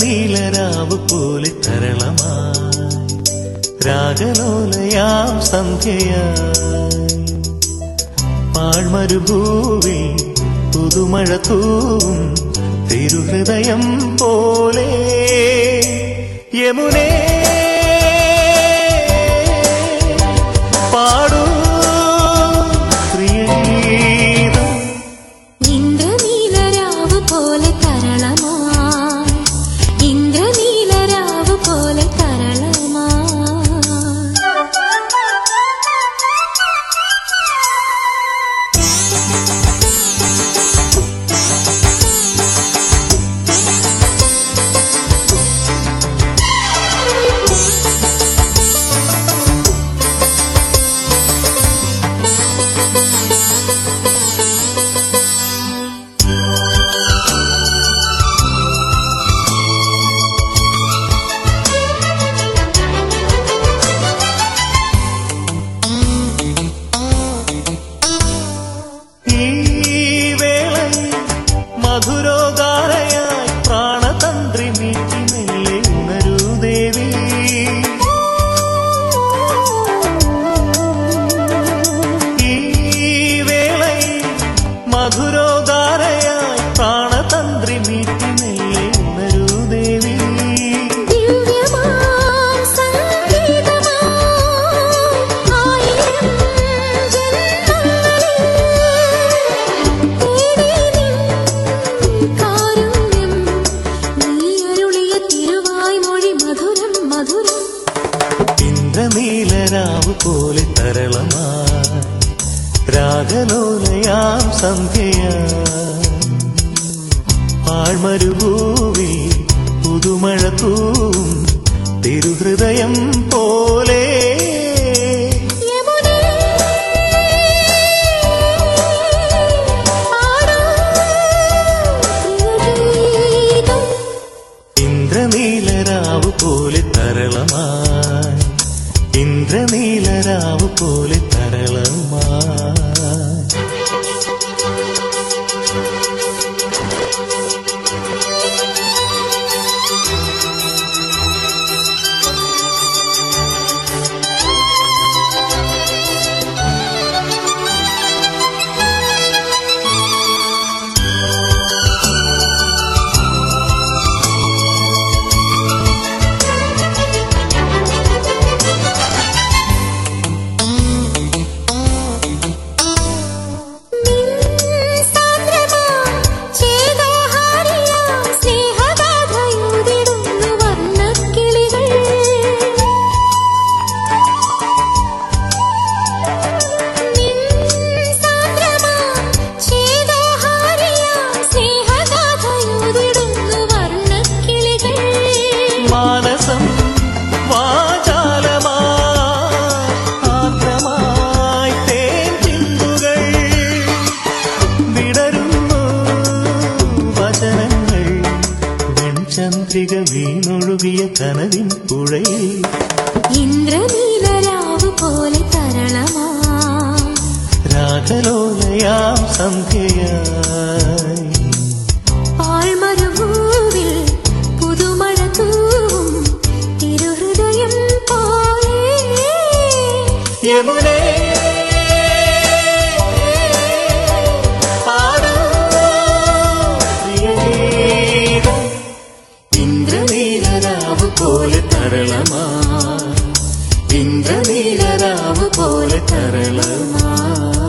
ഇന്ദ്രനീലരാവ് പോലെ തരളമായി രാഗലോലയാം സന്ധ്യയായി പാഴ്മരുഭൂവിൽ പുതുമഴ തൂവും തിരുഹൃദയം പോലെ യമുനേ പാടൂ പ്രിയഗീതം ഇന്ദ്രനീലരാവ് പോലെ തരളമായി ഇന്ദ്രനീലരാവ് പോലെ തരളമായി ഈ വേളയിൽ മധുരോഗാരയായി പ്രാണതന്ത്രി മീട്ടി മെല്ലെ ഉണരൂ ദേവി ഈ വേളയിൽ മധുരോഗാരയായി പ്രാണതന്ത്രി മീട്ടി മെല്ലെ ഉണരൂ ദേവി ദിവ്യമാം സംഗീതമായി ആയിരം ജന്മങ്ങളിൽ തേടി നിൻ കാരുണ്യം നീ അരുളിയ തിരുവായ്മൊഴി മധുരം മധുരം ഇന്ദ്രനീലരാവ് പോലെ തരളമായി രാഗലോലയാം സന്ധ്യയായി പാഴ്മരുഭൂവിൽ പുതുമഴ തൂവും തിരുഹൃദയം പോലെ യമുനേ പാടൂ പ്രിയഗീതം ഇന്ദ്രനീലരാവ് പോലെ തരളമായി ഇന്ദ്രനീലരാവ് പോലെ തരളമായി സാന്ദ്രമാം ചേതോഹാരിയാം സ്നേഹഗാഥയുതിടുന്നു വർണ്ണക്കിളികൾ സാന്ദ്രമാം ചേതോഹാരിയാം സ്നേഹഗാഥയുതിടുന്നു വർണ്ണക്കിളികൾ മാനസം വാചാലമായി ആർദ്രമായി തേൻ ചിന്തുകൾ വിടരുന്നു വചനങ്ങൾ വെൺചന്ദ്രിക വീണൊഴുകിയ കനവിൻ പുഴയിൽ ഇന്ദ്രനീലരാവ് പോലെ തരളമാ രാഗലോലയാം സന്ധ്യയായി പാഴ്മരുഭൂവിൽ പുതുമഴ തൂവും തിരുഹൃദയം പോലെ യമുനേ പാടൂ പ്രിയഗീതം. ഇന്ദ്രനീലരാവ് പോലെ തരളമായി ഇന്ദ്രനീലരാവ് പോലെ തരളമായി